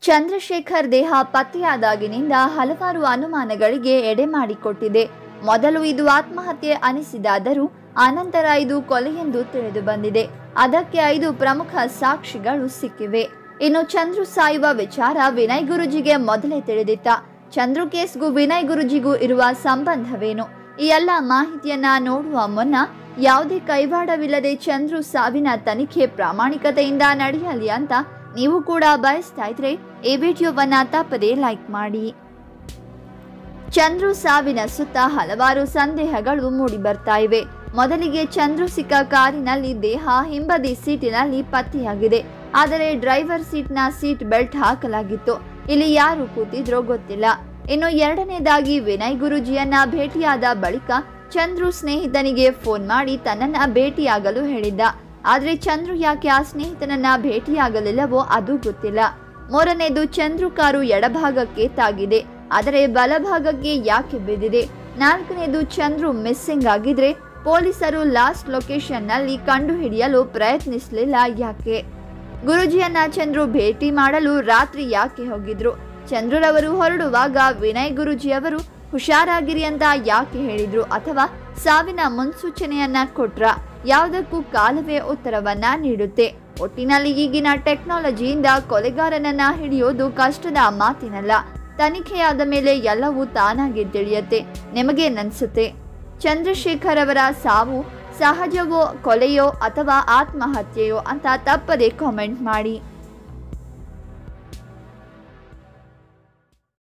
ಚಂದ್ರಶೇಖರ್ ದೇಹ ಪತ್ತೆಯಾದಾಗಿನಿಂದ ಹಲವಾರು ಅನುಮಾನಗಳಿಗೆ ಎಡೆ ಮಾಡಿಕೊಟ್ಟಿದೆ ಮೊದಲು ಇದು ಆತ್ಮಹತ್ಯೆ ಅನಿಸಿದಾದರೂ ಅನಂತರ ಇದು ಕೊಲೆಯೆಂದು ತಿಳಿದು ಬಂದಿದೆ ಅದಕ್ಕೆ ಐದು ಪ್ರಮುಖ ಸಾಕ್ಷಿಗಳು ಸಿಕ್ಕಿವೆ ಇನ್ನು ಚಂದ್ರು ಸಾಯುವ ವಿಚಾರ ವಿನಯ್ ಗುರುಜಿಗೆ ಮೊದಲೇ ತಿಳಿದಿತ್ತ ಚಂದ್ರು ಕೇಸ್ಗೂ ವಿನಯ್ ಗುರುಜಿಗೂ ಇರುವ ಸಂಬಂಧವೇನು ಈ ಎಲ್ಲ ಮಾಹಿತಿಯನ್ನ ನೋಡುವ ಮುನ್ನ ಯಾವುದೇ ಕೈವಾಡವಿಲ್ಲದೆ ಚಂದ್ರು ಸಾವಿನ ತನಿಖೆ ಪ್ರಾಮಾಣಿಕತೆಯಿಂದ ನಡೆಯಲಿ ಅಂತ ನೀವು ಕೂಡ ಬಯಸ್ತಾ ಇದ್ರೆ ಈ ವಿಡಿಯೋವನ್ನ ತಪ್ಪದೇ ಲೈಕ್ ಮಾಡಿ ಚಂದ್ರು ಸಾವಿನ ಸುತ್ತ ಹಲವಾರು ಸಂದೇಹಗಳು ಮೂಡಿ ಬರ್ತಾ ಇವೆ ಮೊದಲಿಗೆ ಚಂದ್ರು ಸಿಕ್ಕ ಕಾರಿನಲ್ಲಿ ದೇಹ ಹಿಂಬದಿ ಸೀಟಿನಲ್ಲಿ ಪತ್ತೆಯಾಗಿದೆ ಆದರೆ ಡ್ರೈವರ್ ಸೀಟ್ನ ಸೀಟ್ ಬೆಲ್ಟ್ ಹಾಕಲಾಗಿತ್ತು ಇಲ್ಲಿ ಯಾರು ಕೂತಿದ್ರೋ ಗೊತ್ತಿಲ್ಲ ಇನ್ನು ಎರಡನೇದಾಗಿ ವಿನಯ್ ಗುರುಜಿಯನ್ನ ಭೇಟಿಯಾದ ಬಳಿಕ ಚಂದ್ರು ಸ್ನೇಹಿತನಿಗೆ ಫೋನ್ ಮಾಡಿ ತನ್ನನ್ನ ಭೇಟಿಯಾಗಲು ಹೇಳಿದ್ದ ಆದ್ರೆ ಚಂದ್ರು ಯಾಕೆ ಆ ಸ್ನೇಹಿತನನ್ನ ಭೇಟಿಯಾಗಲಿಲ್ಲವೋ ಅದು ಗೊತ್ತಿಲ್ಲ ಮೂರನೇದು ಚಂದ್ರು ಕಾರು ಎಡಭಾಗಕ್ಕೆ ತಾಗಿದೆ ಆದರೆ ಬಲಭಾಗಕ್ಕೆ ಯಾಕೆ ಬಿದ್ದಿದೆ ನಾಲ್ಕನೇದು ಚಂದ್ರು ಮಿಸ್ಸಿಂಗ್ ಆಗಿದ್ರೆ ಪೊಲೀಸರು ಲಾಸ್ಟ್ ಲೊಕೇಶನ್ನಲ್ಲಿ ಕಂಡುಹಿಡಿಯಲು ಪ್ರಯತ್ನಿಸಲಿಲ್ಲ ಯಾಕೆ ಗುರುಜಿಯನ್ನ ಚಂದ್ರು ಭೇಟಿ ಮಾಡಲು ರಾತ್ರಿ ಯಾಕೆ ಹೋಗಿದ್ರು ಚಂದ್ರುರವರು ಹೊರಡುವಾಗ ವಿನಯ್ ಗುರುಜಿಯವರು ಹುಷಾರಾಗಿರಿ ಅಂತ ಯಾಕೆ ಹೇಳಿದ್ರು ಅಥವಾ ಸಾವಿನ ಮುನ್ಸೂಚನೆಯನ್ನ ಕೊಟ್ರ ಯಾವುದಕ್ಕೂ ಕಾಲವೇ ಉತ್ತರವನ್ನ ನೀಡುತ್ತೆ ಒಟ್ಟಿನಲ್ಲಿ ಈಗಿನ ಟೆಕ್ನಾಲಜಿಯಿಂದ ಕೊಲೆಗಾರನನ್ನ ಹಿಡಿಯೋದು ಕಷ್ಟದ ಮಾತಿನಲ್ಲ ತನಿಖೆಯಾದ ಮೇಲೆ ಎಲ್ಲವೂ ತಾನಾಗಿ ತಿಳಿಯುತ್ತೆ ನಿಮಗೇನನ್ಸುತ್ತೆ ಚಂದ್ರಶೇಖರ್ ಅವರ ಸಾವು ಸಹಜವೋ ಕೊಲೆಯೋ ಅಥವಾ ಆತ್ಮಹತ್ಯೆಯೋ ಅಂತ ತಪ್ಪದೆ ಕಾಮೆಂಟ್ ಮಾಡಿ